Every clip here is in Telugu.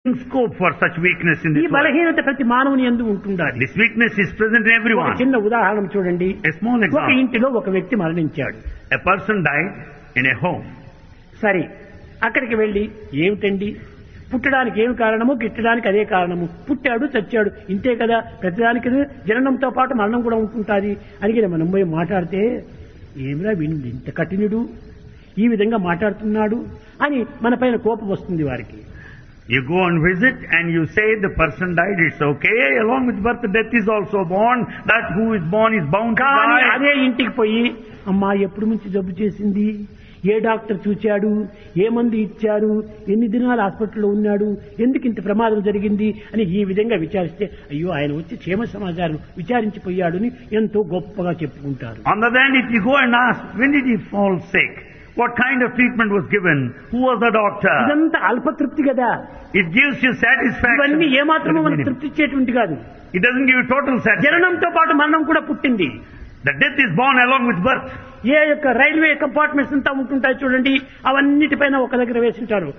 scope for such weakness in ఈ this world. బలహీనత ప్రతి మానవుని ఎందు ఉంటుండాలి This weakness is present in ఒక everyone. చిన్న ఉదాహరణ చూడండి A small ఒక example. ఇంటిలో ఒక వ్యక్తి మరణించాడు A person died in a home. సరే అక్కడికి వెళ్ళి ఏమిటండి పుట్టడానికి ఏమి కారణము గిట్టడానికి అదే కారణము పుట్టాడు చచ్చాడు ఇంతే కదా ప్రతిదానికి జననంతో పాటు మరణం కూడా ఉంటుంటుంది అని మనం పోయి మాట్లాడితే ఏమిరా వీడు ఇంత కఠినుడు ఈ విధంగా మాట్లాడుతున్నాడు అని మన పైన కోపం వస్తుంది వారికి You go and visit and you say the person died, it's okay. Along with birth, death is also born. That who is born is bound to కానీ die. అదే ఇంటికి పోయి అమ్మా ఎప్పుడు నుంచి జబ్బు చేసింది ఏ డాక్టర్ చూచాడు ఏ మందు ఇచ్చారు ఎన్ని దినాలు హాస్పిటల్లో ఉన్నాడు ఎందుకు ఇంత ప్రమాదం జరిగింది అని ఈ విధంగా విచారిస్తే అయ్యో ఆయన వచ్చి క్షేమ సమాచారం విచారించిపోయాడు అని ఎంతో గొప్పగా చెప్పుకుంటారు On the other hand, if you go and ask, when did he fall sick? What kind of treatment was given? Who was the doctor? ఇదంతా అల్పతృప్తి కదా It gives you satisfaction. ఇవన్నీ ఏమాత్రమూ Very మనకు minimum. తృప్తి ఇచ్చేటువంటి కాదు It doesn't give you total satisfaction. జననంతో పాటు మరణం కూడా పుట్టింది The death is born along with birth. ఏ యొక్క రైల్వే కంపార్ట్మెంట్స్ అంతా ఉంటుంటాయి చూడండి అవన్నిటిపైన ఒక దగ్గర వేసింటారు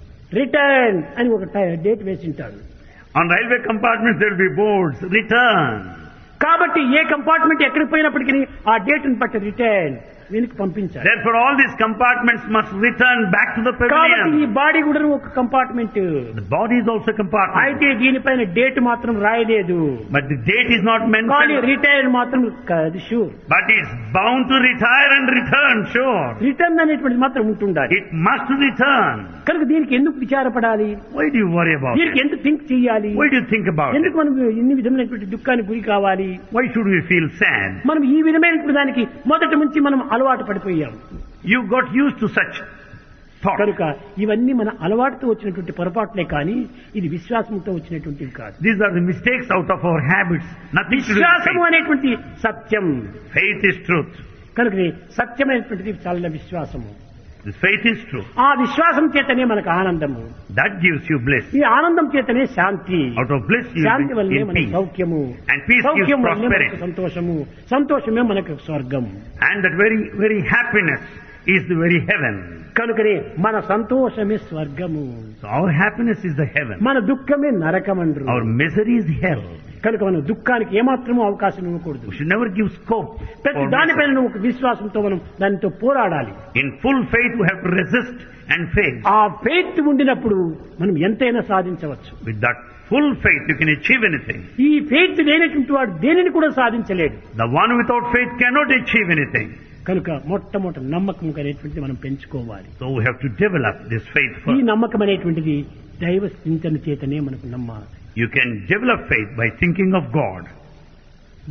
రిటర్న్ అని ఒక డేట్ వేసింటారు On railway compartments there will be boards, return. కాబట్టి ఏ కంపార్ట్మెంట్ ఎక్కడికి పోయినప్పటికీ ఆ డేట్ బట్టి రిటర్న్ వెనక్కి పంపించాలి Therefore all these compartments must return back to the కాబట్టి ఈ pavilion. బాడీ కూడా ఒక compartment The body is also a compartment. అయితే దీనిపైన డేట్ మాత్రం రాయలేదు But the date is not కానీ mentioned. రిటైర్ మాత్రం అది sure But it's bound to retire and return, sure. Return అనేటువంటిది మాత్రం ఉంటుండాలి It must return. కనుక దీనికి ఎందుకు విచారపడాలి Why do you worry about దీనికి it? ఎందుకు థింక్ చేయాలి Why do you think about it? ఎందుకు మనం ఇన్ని విధమైనటువంటి దుఃఖానికి గురి కావాలి Why should we feel sad? మనం ఈ విధమైనటువంటి దానికి మొదటి నుంచి మనం అలవాటు పడిపోయాం You got used to such thought. కనుక ఇవన్నీ మన అలవాటుతో వచ్చినటువంటి పొరపాట్లే కానీ ఇది విశ్వాసంతో వచ్చినటువంటివి కాదు These are the mistakes out of our habits. Nothing to do with విశ్వాసము faith. అనేటువంటి సత్యం Faith is truth. కనుక ఇది సత్యమైనటువంటిది చాలా విశ్వాసము This faith is truth. ఆ విశ్వాసం చేతనే మనకు ఆనందము That gives you bliss. ఈ ఆనందం చేతనే శాంతి Out of bliss you Shanti will వల్లనే be in మనకు peace. సౌఖ్యము And peace gives సౌఖ్యం వల్లనే మనకు prosperity. సంతోషము సంతోషమే మనకు స్వర్గం And that very, very happiness is the very heaven. కనుకనే మన సంతోషమే స్వర్గము So our happiness is the heaven. మన దుఃఖమే నరకమండ్రు Our misery is hell. కనుక మనం దుఃఖానికి ఏమాత్రము అవకాశం ఇవ్వకూడదు We should never give scope. ప్రతి for దానిపైన misery. నువ్వు ఒక విశ్వాసంతో మనం దానితో పోరాడాలి In full faith we have to resist and face. ఆ ఫెయిత్ ఉండినప్పుడు మనం ఎంతైనా సాధించవచ్చు With that full faith you can achieve anything. ఈ ఫెయిత్ లేనటువంటి వాడు దేనిని కూడా సాధించలేడు The one without faith cannot achieve anything. కనుక మొట్టమొదటి నమ్మకం అనేటువంటిది మనం పెంచుకోవాలి So we have to develop this faith ఈ first. నమ్మకం అనేటువంటిది దైవ చింతన చేతనే మనకు నమ్మాలి You can develop faith by thinking of God.